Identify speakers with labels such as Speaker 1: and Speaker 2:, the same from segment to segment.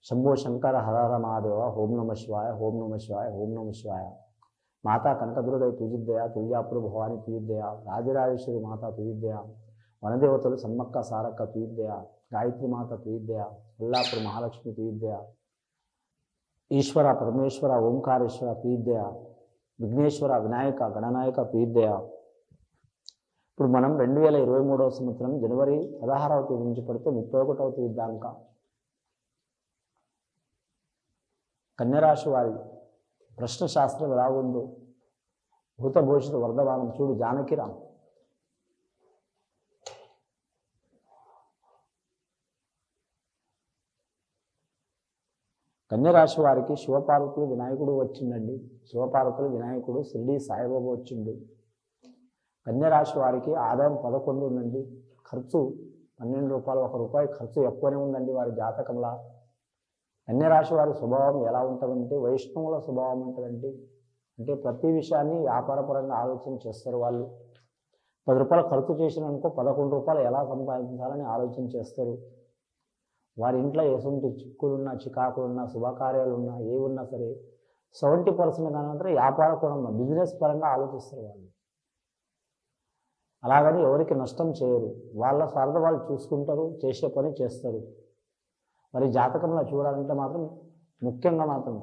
Speaker 1: శంభో శంకర హర హర మహాదేవ ఓం నమ శివాయ ఓం నమ శివాయ ఓం నమ శివాయ మాతా కనకదుర్గై తుజిద్దయ తుల్యాపురు భవాని తుజిద్దయ రాజరాజేశ్వరి మాత తుజిద్దయ వనదేవతలు సమ్మక్క సారక్క తుయిద్దయ గాయత్రి మాత తుయిద్దయ కొల్లాపుర మహాలక్ష్మి తుయిద్దయ ఈశ్వర పరమేశ్వర ఓంకారేశ్వర తుయిద్దయ విఘ్నేశ్వర వినాయక గణనాయక తుయిద్దయ ఇప్పుడు మనం రెండు వేల ఇరవై మూడవ సంవత్సరం జనవరి పదహారవ తేదీ నుంచి పడితే ముప్పై ఒకటవ తేదీ దాకా కన్యరాశి వారి ప్రశ్న శాస్త్రం ఎలా ఉందో భూతభూషిత వర్ధమానం చూడు జానకిరామ్ కన్యరాశి వారికి శివపార్వతులు వినాయకుడు వచ్చిందండి శివపార్వతులు వినాయకుడు షిరిడి సాయిబాబా వచ్చిండు కన్యరాశి వారికి ఆదాయం పదకొండు ఉందండి ఖర్చు పన్నెండు రూపాయలు ఒక రూపాయి ఖర్చు ఎక్కువనే ఉందండి వారి జాతకంలా కన్యరాశి వారి స్వభావం ఎలా ఉంటుందంటే వైష్ణవుల స్వభావం ఉంటుందండి అంటే ప్రతి విషయాన్ని వ్యాపారపరంగా ఆలోచన చేస్తారు వాళ్ళు పది రూపాయలు ఖర్చు చేసిననుకో పదకొండు రూపాయలు ఎలా సంపాదించాలని ఆలోచన చేస్తారు వారి ఇంట్లో ఎటువంటి చిక్కులున్నా చికాకులున్నా శుభకార్యాలున్నా ఏ ఉన్నా సరే సెవెంటీ పర్సెంట్ కానీ మాత్రం వ్యాపార కోణంలో బిజినెస్ పరంగా ఆలోచిస్తారు వాళ్ళు అలాగని ఎవరికి నష్టం చేయరు వాళ్ళ స్వార్థ వాళ్ళు చూసుకుంటారు చేసే పని చేస్తారు మరి జాతకంలో చూడాలంటే మాత్రం ముఖ్యంగా మాత్రం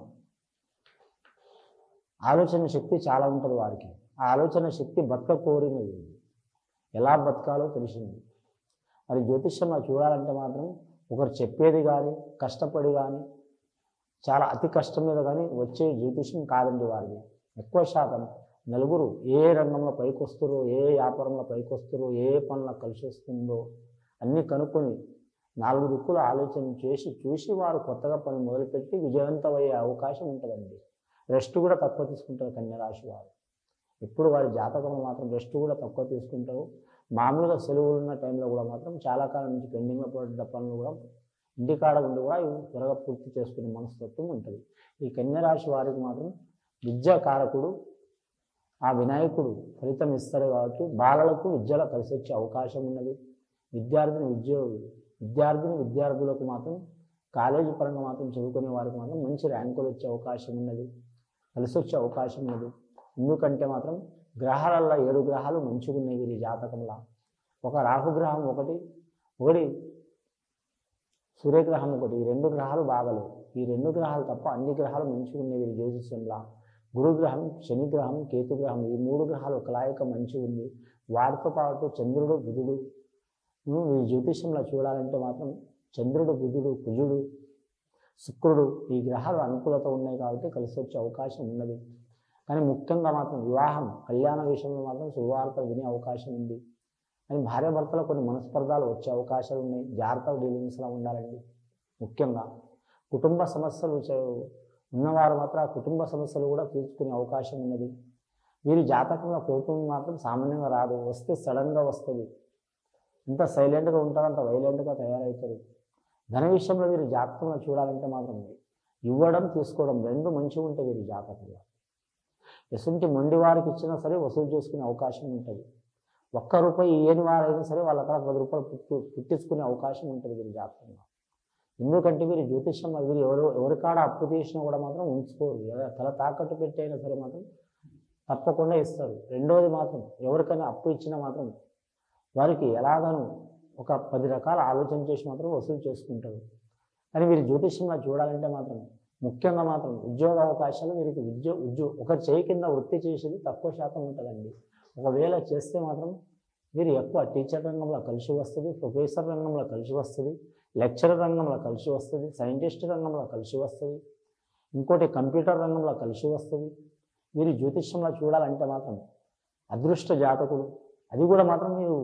Speaker 1: ఆలోచన శక్తి చాలా ఉంటుంది వారికి ఆ ఆలోచన శక్తి బతక కోరినది ఎలా బతకాలో తెలిసింది మరి జ్యోతిష్యంలో చూడాలంటే మాత్రం ఒకరు చెప్పేది కానీ కష్టపడి కానీ చాలా అతి కష్టం మీద కానీ వచ్చే జ్యోతిష్యం కాదండి వారిది ఎక్కువ శాతం నలుగురు ఏ రంగంలో పైకి వస్తారో ఏ వ్యాపారంలో పైకి వస్తారో ఏ పనులు కలిసి వస్తుందో అన్నీ కనుక్కొని నాలుగు దిక్కులు ఆలోచన చేసి చూసి వారు కొత్తగా పని మొదలుపెట్టి విజయవంతమయ్యే అవకాశం ఉంటుందండి రెస్ట్ కూడా తక్కువ తీసుకుంటారు కన్యరాశి వారు ఎప్పుడు వారి జాతకంలో మాత్రం రెస్ట్ కూడా తక్కువ తీసుకుంటారు మామూలుగా సెలవులు ఉన్న టైంలో కూడా మాత్రం చాలా కాలం నుంచి పెండింగ్లో పడ్డ పనులు కూడా ఇంటికాడ ఉండి కూడా ఇవి త్వరగా పూర్తి చేసుకునే మనస్తత్వం ఉంటుంది ఈ కన్యరాశి వారికి మాత్రం విద్యాకారకుడు ఆ వినాయకుడు ఫలితం ఇస్తాడు కాబట్టి బాలలకు విద్యలో కలిసి వచ్చే అవకాశం ఉన్నది విద్యార్థిని విద్య విద్యార్థిని విద్యార్థులకు మాత్రం కాలేజీ పరంగా మాత్రం చదువుకునే వారికి మాత్రం మంచి ర్యాంకులు వచ్చే అవకాశం ఉన్నది కలిసి వచ్చే అవకాశం ఉన్నది ఎందుకంటే మాత్రం గ్రహాలల్లో ఏడు గ్రహాలు మంచిగా ఉన్నాయి వీరి జాతకంలో ఒక రాహుగ్రహం ఒకటి ఒకటి సూర్యగ్రహం ఒకటి ఈ రెండు గ్రహాలు బాగలేవు ఈ రెండు గ్రహాలు తప్ప అన్ని గ్రహాలు మంచిగా ఉన్నాయి వీరి జ్యోతిష్యంలో గురుగ్రహం శనిగ్రహం కేతుగ్రహం ఈ మూడు గ్రహాలు ఒకలాయక మంచిగా ఉంది వాటితో పాటు చంద్రుడు బుధుడు ఈ జ్యోతిష్యంలో చూడాలంటే మాత్రం చంద్రుడు బుధుడు కుజుడు శుక్రుడు ఈ గ్రహాలు అనుకూలత ఉన్నాయి కాబట్టి కలిసి వచ్చే అవకాశం ఉన్నది కానీ ముఖ్యంగా మాత్రం వివాహం కళ్యాణ విషయంలో మాత్రం శుభవార్తలు వినే అవకాశం ఉంది కానీ భార్యాభర్తలో కొన్ని మనస్పర్ధాలు వచ్చే అవకాశాలు ఉన్నాయి జాగ్రత్త డీలింగ్స్లో ఉండాలండి ముఖ్యంగా కుటుంబ సమస్యలు చే- ఉన్నవారు మాత్రం ఆ కుటుంబ సమస్యలు కూడా తీర్చుకునే అవకాశం ఉన్నది వీరి జాతకంలో కోపం మాత్రం సామాన్యంగా రాదు వస్తే సడన్గా వస్తుంది ఎంత సైలెంట్గా ఉంటారో అంత వైలెంట్గా తయారవుతారు ధన విషయంలో వీరి జాతకంలో చూడాలంటే మాత్రం ఇవ్వడం తీసుకోవడం రెండు మంచిగా ఉంటాయి వీరి జాతకంలో ఎసుంటి మొండి వారికి ఇచ్చినా సరే వసూలు చేసుకునే అవకాశం ఉంటుంది ఒక్క రూపాయి ఇయ్యని వారైనా సరే వాళ్ళ అక్కడ పది రూపాయలు పుట్టు పుట్టించుకునే అవకాశం ఉంటుంది వీరి జాతకంలో ఎందుకంటే వీరి జ్యోతిష్యంలో వీరు ఎవరు ఎవరికాడ అప్పు తీసినా కూడా మాత్రం ఉంచుకోరు ఎవ- తల తాకట్టు పెట్టైనా సరే మాత్రం తప్పకుండా ఇస్తారు రెండోది మాత్రం ఎవరికైనా అప్పు ఇచ్చినా మాత్రం వారికి ఎలాగనో ఒక పది రకాల ఆలోచన చేసి మాత్రం వసూలు చేసుకుంటారు కానీ వీరి జ్యోతిష్యంలో చూడాలంటే మాత్రం ముఖ్యంగా మాత్రం ఉద్యోగ అవకాశాలు వీరికి ఉద్యో ఉద్యో ఒక చేయి కింద వృత్తి చేసేది తక్కువ శాతం ఉంటుందండి ఒకవేళ చేస్తే మాత్రం వీరు ఎక్కువ టీచర్ రంగంలో కలిసి వస్తుంది ప్రొఫెసర్ రంగంలో కలిసి వస్తుంది లెక్చరర్ రంగంలో కలిసి వస్తుంది సైంటిస్ట్ రంగంలో కలిసి వస్తుంది ఇంకోటి కంప్యూటర్ రంగంలో కలిసి వస్తుంది వీరు జ్యోతిష్యంలో చూడాలంటే మాత్రం అదృష్ట జాతకుడు అది కూడా మాత్రం మీరు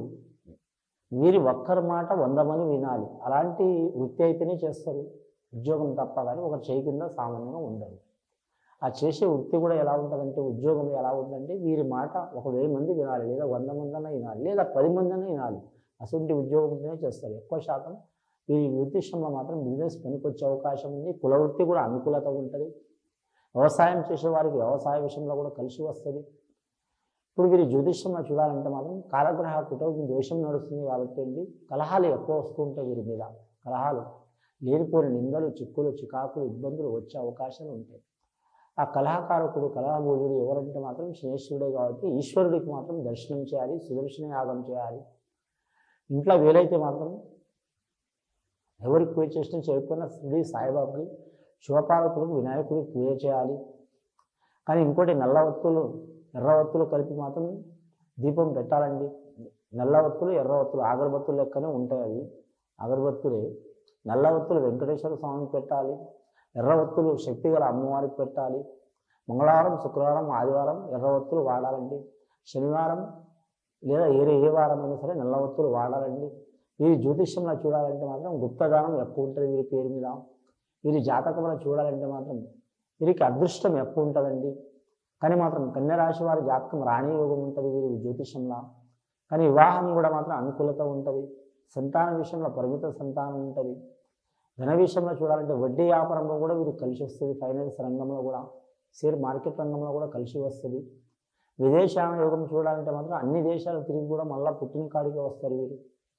Speaker 1: వీరి ఒక్కరి మాట వంద మంది వినాలి అలాంటి వృత్తి అయితేనే చేస్తారు ఉద్యోగం తప్ప కానీ ఒక చేయి కింద సామాన్యంగా ఉండదు ఆ చేసే వృత్తి కూడా ఎలా ఉంటుందంటే ఉద్యోగం ఎలా ఉంటుందంటే వీరి మాట ఒక వెయ్యి మంది వినాలి లేదా వంద మంది అన్నా వినాలి లేదా పది మంది అన్నా వినాలి అటువంటి ఉద్యోగంతోనే చేస్తారు ఎక్కువ శాతం వీరి జ్యోతిష్యంలో మాత్రం బిజినెస్ పనికొచ్చే అవకాశం ఉంది కుల వృత్తి కూడా అనుకూలత ఉంటుంది వ్యవసాయం చేసే వారికి వ్యవసాయ విషయంలో కూడా కలిసి వస్తుంది ఇప్పుడు వీరి జ్యోతిష్యంలో చూడాలంటే మాత్రం కాలగ్రహ కుటుంబం దోషం నడుస్తుంది కాబట్టి ఏంటి కలహాలు ఎక్కువ వస్తూ ఉంటాయి వీరి మీద కలహాలు లేనిపోని నిందలు చిక్కులు చికాకులు ఇబ్బందులు వచ్చే అవకాశాలు ఉంటాయి ఆ కలహకారకుడు కలహభోజుడు ఎవరంటే మాత్రం శనేశ్వరుడే కాబట్టి ఈశ్వరుడికి మాత్రం దర్శనం చేయాలి సుదర్శన యాగం చేయాలి ఇంట్లో వీలైతే మాత్రం ఎవరికి పూజ చేసినా చేయకపోయినా శ్రీ సాయిబాబాకి శివపార్వతులకు వినాయకుడికి పూజ చేయాలి కానీ ఇంకోటి నల్ల ఒత్తులు ఎర్ర ఒత్తులు కలిపి మాత్రం దీపం పెట్టాలండి నల్ల ఒత్తులు ఎర్ర ఒత్తులు అగరబత్తులు లెక్కనే ఉంటాయి అవి అగరబత్తులే నల్ల ఒత్తులు వెంకటేశ్వర స్వామికి పెట్టాలి ఎర్ర ఒత్తులు శక్తిగల అమ్మవారికి పెట్టాలి మంగళవారం శుక్రవారం ఆదివారం ఎర్ర ఒత్తులు వాడాలండి శనివారం లేదా ఏరే ఏ వారం అయినా సరే నల్ల ఒత్తులు వాడాలండి వీరి జ్యోతిష్యంలో చూడాలంటే మాత్రం గుప్తదానం ఎక్కువ ఉంటుంది వీరి పేరు మీద వీరి జాతకంలో చూడాలంటే మాత్రం వీరికి అదృష్టం ఎక్కువ ఉంటుందండి కానీ మాత్రం కన్యరాశి వారి జాతకం రాణి యోగం ఉంటుంది వీరి జ్యోతిష్యంలో కానీ వివాహం కూడా మాత్రం అనుకూలత ఉంటుంది సంతాన విషయంలో పరిమిత సంతానం ఉంటుంది ధన విషయంలో చూడాలంటే వడ్డీ వ్యాపారంలో కూడా వీరికి కలిసి వస్తుంది ఫైనాన్స్ రంగంలో కూడా షేర్ మార్కెట్ రంగంలో కూడా కలిసి వస్తుంది విదేశాన యోగం చూడాలంటే మాత్రం అన్ని దేశాలు తిరిగి కూడా మళ్ళీ పుట్టిన కాడికే వస్తారు వీరు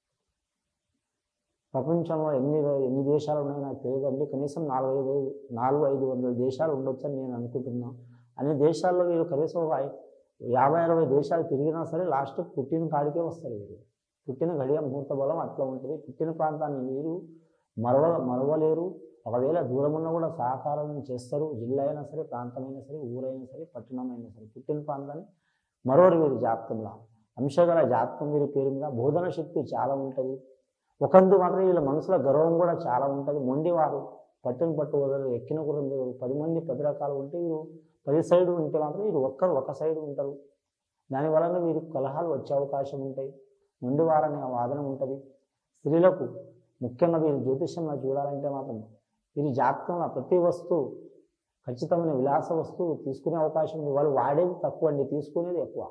Speaker 1: ప్రపంచంలో ఎన్ని ఎన్ని దేశాలు ఉన్నాయో నాకు తెలియదండి కనీసం నాలుగు ఐదు నాలుగు ఐదు వందల దేశాలు ఉండొచ్చని నేను అనుకుంటున్నాను అన్ని దేశాల్లో వీరు కనీసం ఒక ఐ- యాభై అరవై దేశాలు తిరిగినా సరే లాస్ట్ పుట్టిన కాడికే వస్తారు వీరు పుట్టిన గడియ ముహూర్త బలం అట్లా ఉంటుంది పుట్టిన ప్రాంతాన్ని వీరు మరవ మరవలేరు ఒకవేళ దూరం ఉన్నా కూడా సహకారం చేస్తారు జిల్లా అయినా సరే ప్రాంతమైనా సరే ఊరైనా సరే పట్టణమైనా సరే పుట్టిన ప్రాంతాన్ని మరోరు వీరి జాతకంలో అంశగల జాతకం వీరి పేరు మీద బోధన శక్తి చాలా ఉంటుంది ఒకందు మాత్రం వీళ్ళ మనసులో గర్వం కూడా చాలా ఉంటుంది మొండివారు పట్టుని పట్టు వదలరు ఎక్కిన కూడా పది మంది పది రకాలు ఉంటే వీరు పది సైడు ఉంటే మాత్రం వీరు ఒక్కరు ఒక సైడ్ ఉంటారు దాని వలన వీరికి కలహాలు వచ్చే అవకాశం ఉంటాయి మొండివారనే వాదన ఉంటుంది స్త్రీలకు ముఖ్యంగా వీరు జ్యోతిష్యంలో చూడాలంటే మాత్రం వీరి జాతకంలో ప్రతి వస్తువు ఖచ్చితమైన విలాస వస్తువు తీసుకునే అవకాశం ఉంది వాళ్ళు వాడేది తక్కువ అండి తీసుకునేది ఎక్కువ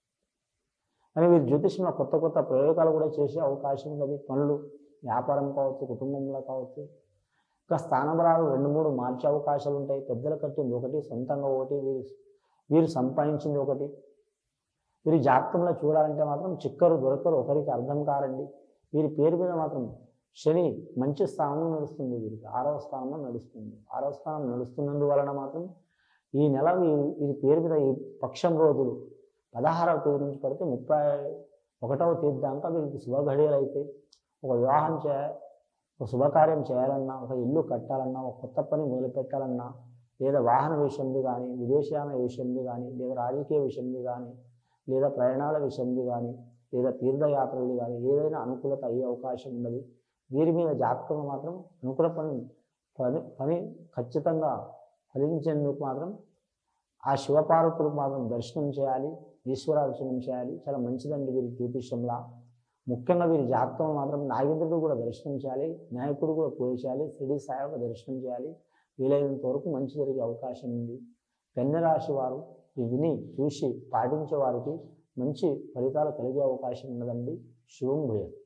Speaker 1: అని వీరు జ్యోతిష్యంలో కొత్త కొత్త ప్రయోగాలు కూడా చేసే అవకాశం ఉన్నది పనులు వ్యాపారం కావచ్చు కుటుంబంలో కావచ్చు ఇంకా స్థానబలాలు రెండు మూడు మార్చే అవకాశాలు ఉంటాయి పెద్దల కట్టింది ఒకటి సొంతంగా ఒకటి వీరు వీరు సంపాదించింది ఒకటి వీరి జాతకంలో చూడాలంటే మాత్రం చిక్కరు దొరకరు ఒకరికి అర్థం కారండి వీరి పేరు మీద మాత్రం శని మంచి స్థానంలో నడుస్తుంది వీరికి ఆరవ స్థానంలో నడుస్తుంది ఆరవ స్థానం నడుస్తున్నందువలన మాత్రం ఈ నెల వీ- వీరి పేరు మీద ఈ పక్షం రోజులు పదహారవ తేదీ నుంచి పడితే ముప్పై ఒకటవ తేదీ దాకా వీరికి శుభ ఘడియలు అయితే ఒక వివాహం చే ఒక శుభకార్యం చేయాలన్నా ఒక ఇల్లు కట్టాలన్నా ఒక కొత్త పని మొదలు పెట్టాలన్నా లేదా వాహన విషయంది కానీ విదేశీయాన విషయంది కానీ లేదా రాజకీయ విషయంది కానీ లేదా ప్రయాణాల విషయంది కానీ లేదా తీర్థయాత్రలు కానీ ఏదైనా అనుకూలత అయ్యే అవకాశం ఉన్నది వీరి మీద జాతకంగా మాత్రం అనుకూల పని పని పని ఖచ్చితంగా ఫలించేందుకు మాత్రం ఆ శివపార్వతులకు మాత్రం దర్శనం చేయాలి ఈశ్వరార్చనం చేయాలి చాలా మంచిదండి వీరి జ్యోతిష్యంలా ముఖ్యంగా వీరి జాతకంలో మాత్రం నాగేంద్రుడు కూడా దర్శనం చేయాలి నాయకుడు కూడా పూజ చేయాలి షిరిడి సాయిబాబా దర్శనం చేయాలి వీలైనంత వరకు మంచి జరిగే అవకాశం ఉంది కన్య రాశి వారు ఇది విని చూసి పాటించే వారికి మంచి ఫలితాలు కలిగే అవకాశం ఉన్నదండి శివం భూయం